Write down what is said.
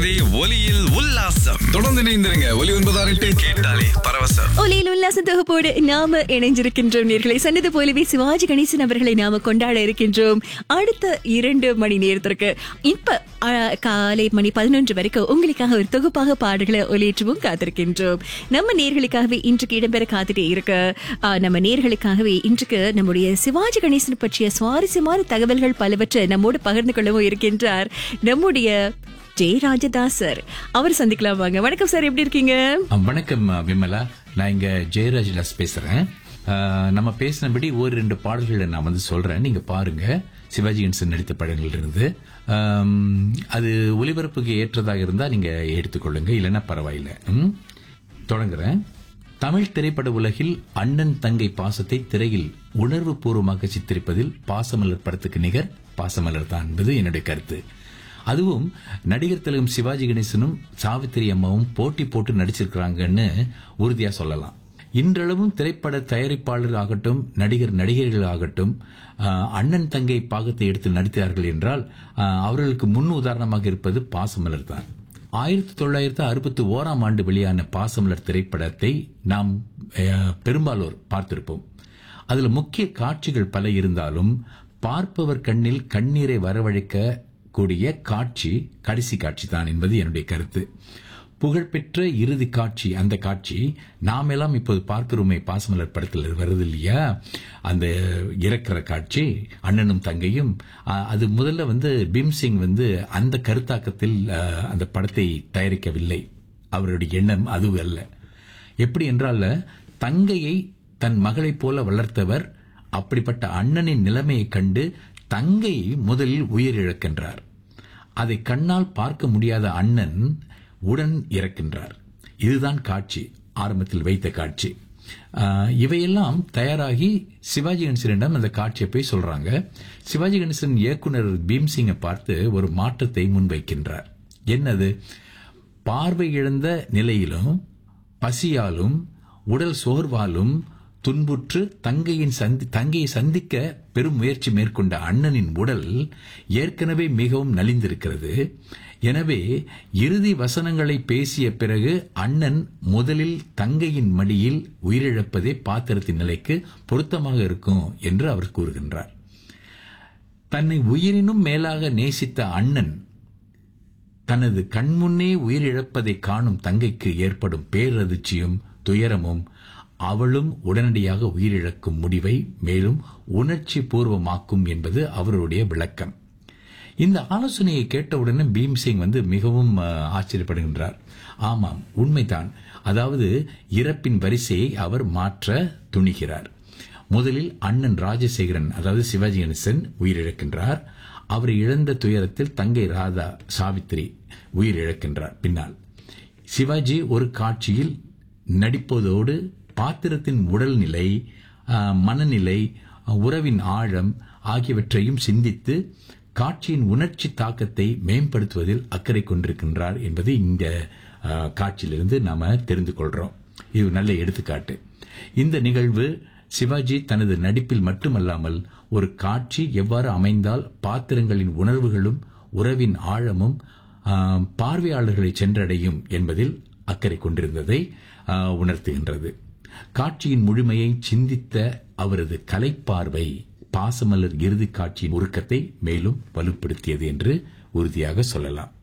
கேட்கிறது ஒலியில் உல்லாசம் தொடர்ந்து இணைந்திருங்க ஒலி ஒன்பதாறு எட்டு கேட்டாலே பரவசம் ஒலியில் உல்லாச தொகுப்போடு நாம இணைஞ்சிருக்கின்றோம் நேர்களை சொன்னது போலவே சிவாஜி கணேசன் அவர்களை நாம கொண்டாட இருக்கின்றோம் அடுத்த இரண்டு மணி நேரத்திற்கு இப்ப அ, காலை மணி பதினொன்று வரைக்கும் உங்களுக்காக ஒரு தொகுப்பாக பாடல்களை ஒலியேற்றவும் காத்திருக்கின்றோம் நம்ம நேர்களுக்காகவே இன்றைக்கு இடம்பெற காத்துட்டே இருக்க அ, நம்ம நேர்களுக்காகவே இன்றைக்கு நம்முடைய சிவாஜி கணேசன் பற்றிய சுவாரஸ்யமான தகவல்கள் பலவற்றை நம்மோடு பகிர்ந்து கொள்ளவும் இருக்கின்றார் நம்முடைய ஜெய ராஜதாசர் அவர் சந்திக்கலாம் வாங்க வணக்கம் சார் எப்படி இருக்கீங்க ஆ, வணக்கம் ஆ, விமலா நான் இங்க ஜெயராஜ் லாஸ் பேசுறேன் ஆ, நம்ம பேசினபடி ஒரு ரெண்டு பாடல்களை நான் வந்து சொல்றேன் நீங்க பாருங்க சிவாஜி கணேசன் நடித்த படங்கள் இருந்து ஆம், அது ஒளிபரப்புக்கு ஏற்றதாக இருந்தா நீங்க எடுத்துக்கொள்ளுங்க இல்லைன்னா பரவாயில்லை ம்? தொடங்குறேன் தமிழ் திரைப்பட உலகில் அண்ணன் தங்கை பாசத்தை திரையில் உணர்வு பூர்வமாக சித்தரிப்பதில் பாசமலர் படத்துக்கு நிகர் பாசமலர் தான் என்பது என்னுடைய கருத்து அதுவும் நடிகர் திலகம் சிவாஜி கணேசனும் சாவித்திரி அம்மாவும் போட்டி போட்டு நடிச்சிருக்கிறாங்கன்னு உறுதியா சொல்லலாம் இன்றளவும் திரைப்பட தயாரிப்பாளர் ஆகட்டும் நடிகர் நடிகைகள் ஆகட்டும் ஆஹ், அண்ணன் தங்கை பாகத்தை எடுத்து நடித்தார்கள் என்றால் ஆஹ், அவர்களுக்கு முன் உதாரணமாக இருப்பது பாசமலர் தான் ஆயிரத்தி தொள்ளாயிரத்து அறுபத்தி ஓராம் ஆண்டு வெளியான பாசமலர் திரைப்படத்தை நாம் அஹ், பெரும்பாலோர் பார்த்திருப்போம் அதுல முக்கிய காட்சிகள் பல இருந்தாலும் பார்ப்பவர் கண்ணில் கண்ணீரை வரவழைக்க கூடிய காட்சி கடைசி காட்சி தான் என்பது என்னுடைய கருத்து புகழ்பெற்ற இறுதி காட்சி அந்த காட்சி நாம் எல்லாம் இப்போது பார்க்கிறோமே பாசமலர் படத்தில் வருது இல்லையா அந்த இறக்கிற காட்சி அண்ணனும் தங்கையும் அஹ், அது முதல்ல வந்து பீம்சிங் வந்து அந்த கருத்தாக்கத்தில் அஹ், அந்த படத்தை தயாரிக்கவில்லை அவருடைய எண்ணம் அது அல்ல எப்படி என்றால் தங்கையை தன் மகளைப் போல வளர்த்தவர் அப்படிப்பட்ட அண்ணனின் நிலைமையைக் கண்டு தங்கையை முதலில் உயிரிழக்கின்றார் அதை கண்ணால் பார்க்க முடியாத அண்ணன் உடன் இறக்கின்றார் இதுதான் காட்சி ஆரம்பத்தில் வைத்த காட்சி ஆஹ், இவையெல்லாம் தயாராகி சிவாஜி கணேசனிடம் அந்த காட்சியை போய் சொல்றாங்க சிவாஜி கணேசன் இயக்குனர் பீம்சிங்கை பார்த்து ஒரு மாற்றத்தை முன்வைக்கின்றார் என்னது பார்வை இழந்த நிலையிலும் பசியாலும் உடல் சோர்வாலும் துன்புற்று தங்கையின் சந்தி தங்கையை சந்திக்க பெரும் முயற்சி மேற்கொண்ட அண்ணனின் உடல் ஏற்கனவே மிகவும் நலிந்திருக்கிறது எனவே இறுதி வசனங்களை பேசிய பிறகு அண்ணன் முதலில் தங்கையின் மடியில் உயிரிழப்பதே பாத்திரத்தின் நிலைக்கு பொருத்தமாக இருக்கும் என்று அவர் கூறுகின்றார் தன்னை உயிரினும் மேலாக நேசித்த அண்ணன் தனது கண்முன்னே உயிரிழப்பதை காணும் தங்கைக்கு ஏற்படும் பேரதிர்ச்சியும் துயரமும் அவளும் உடனடியாக உயிரிழக்கும் முடிவை மேலும் உணர்ச்சி பூர்வமாக்கும் என்பது அவருடைய விளக்கம் இந்த ஆலோசனையை கேட்டவுடனே பீம்சிங் வந்து மிகவும் அஹ், ஆச்சரியப்படுகின்றார் ஆமாம் உண்மைதான் அதாவது இறப்பின் வரிசையை அவர் மாற்ற துணிகிறார் முதலில் அண்ணன் ராஜசேகரன் அதாவது சிவாஜி கணேசன் உயிரிழக்கின்றார் அவர் இழந்த துயரத்தில் தங்கை ராதா சாவித்திரி உயிரிழக்கின்றார் பின்னால் சிவாஜி ஒரு காட்சியில் நடிப்பதோடு பாத்திரத்தின் உடல்நிலை ஆஹ், மனநிலை உறவின் ஆழம் ஆகியவற்றையும் சிந்தித்து காட்சியின் உணர்ச்சி தாக்கத்தை மேம்படுத்துவதில் அக்கறை கொண்டிருக்கின்றார் என்பது இந்த ஆஹ், காட்சியிலிருந்து நாம தெரிந்து கொள்றோம் இது நல்ல எடுத்துக்காட்டு இந்த நிகழ்வு சிவாஜி தனது நடிப்பில் மட்டுமல்லாமல் ஒரு காட்சி எவ்வாறு அமைந்தால் பாத்திரங்களின் உணர்வுகளும் உறவின் ஆழமும் ஆஹ், பார்வையாளர்களை சென்றடையும் என்பதில் அக்கறை கொண்டிருந்ததை ஆஹ், உணர்த்துகின்றது காட்சியின் முழுமையை சிந்தித்த அவரது கலைப்பார்வை பாசமலர் இறுதி காட்சியின் உருக்கத்தை மேலும் வலுப்படுத்தியது என்று உறுதியாக சொல்லலாம்